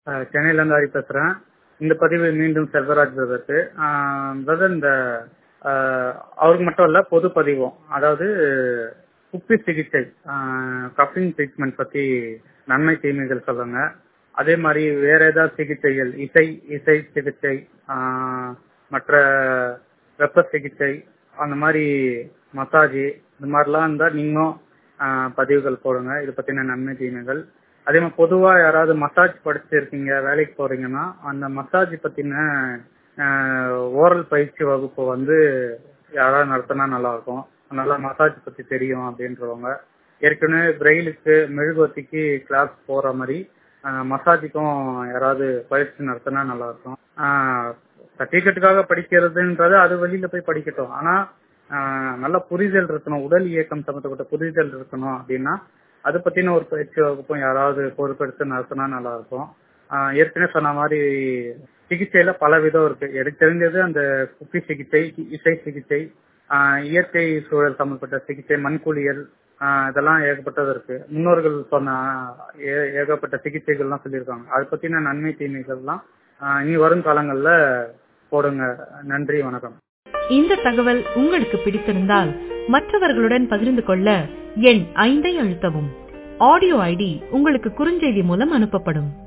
அஹ், சென்னையில இருந்து ஹரி பேசுறேன் இந்த பதிவு மீண்டும் செல்வராஜ் பிரதருக்கு பிரதர் இந்த அஹ், அவருக்கு மட்டும் இல்ல பொது பதிவும் அதாவது குப்பி சிகிச்சை கஃபிங் ட்ரீட்மெண்ட் பத்தி நன்மை தீமைகள் சொல்லுங்க அதே மாதிரி வேற ஏதாவது சிகிச்சைகள் இசை இசை சிகிச்சை ஆஹ், மற்ற வெப்ப சிகிச்சை அந்த மாதிரி மசாஜ் இந்த மாதிரிலாம் இருந்தா நீங்களும் ஆஹ், பதிவுகள் போடுங்க இது பத்தின நன்மை தீமைகள் அதே மாதிரி பொதுவா யாராவது மசாஜ் படிச்சிருக்கீங்க வேலைக்கு போறீங்கன்னா அந்த மசாஜ் பத்தின ஓரல் பயிற்சி வகுப்பு வந்து யாராவது நடத்தினா நல்லா இருக்கும் நல்லா மசாஜ் பத்தி தெரியும் அப்படின்றவங்க ஏற்கனவே பிரெயிலுக்கு மெழுகுவர்த்திக்கு கிளாஸ் போற மாதிரி மசாஜுக்கும் யாராவது பயிற்சி நடத்தினா நல்லா இருக்கும் சர்டிபிகேட்டுக்காக படிக்கிறதுன்றது அது வெளியில போய் படிக்கட்டும் ஆனா ஆஹ் நல்ல புரிதல் இருக்கணும் உடல் இயக்கம் சம்பந்தப்பட்ட புரிதல் இருக்கணும் அப்படின்னா அது பத்தின ஒரு பயிற்சி வகுப்பும் யாராவது பொறுப்பெடுத்து நடத்தினா நல்லா இருக்கும் ஆஹ் ஏற்கனவே சொன்ன மாதிரி சிகிச்சையில பல விதம் இருக்கு எனக்கு தெரிஞ்சது அந்த குப்பி சிகிச்சை இசை சிகிச்சை ஆஹ் இயற்கை சூழல் சம்பந்தப்பட்ட சிகிச்சை மண்குளியல் ஆஹ் இதெல்லாம் ஏகப்பட்டது இருக்கு முன்னோர்கள் சொன்ன ஏ- ஏகப்பட்ட சிகிச்சைகள்லாம் சொல்லியிருக்காங்க அதை பத்தின நன்மை தீமைகள்லாம் ஆஹ் இனி வரும் காலங்கள்ல போடுங்க நன்றி வணக்கம் இந்த தகவல் உங்களுக்கு பிடித்திருந்தால் மற்றவர்களுடன் பகிர்ந்து கொள்ள எண் ஐந்தை அழுத்தவும் ஆடியோ ஐடி உங்களுக்கு குறுஞ்செய்தி மூலம் அனுப்பப்படும்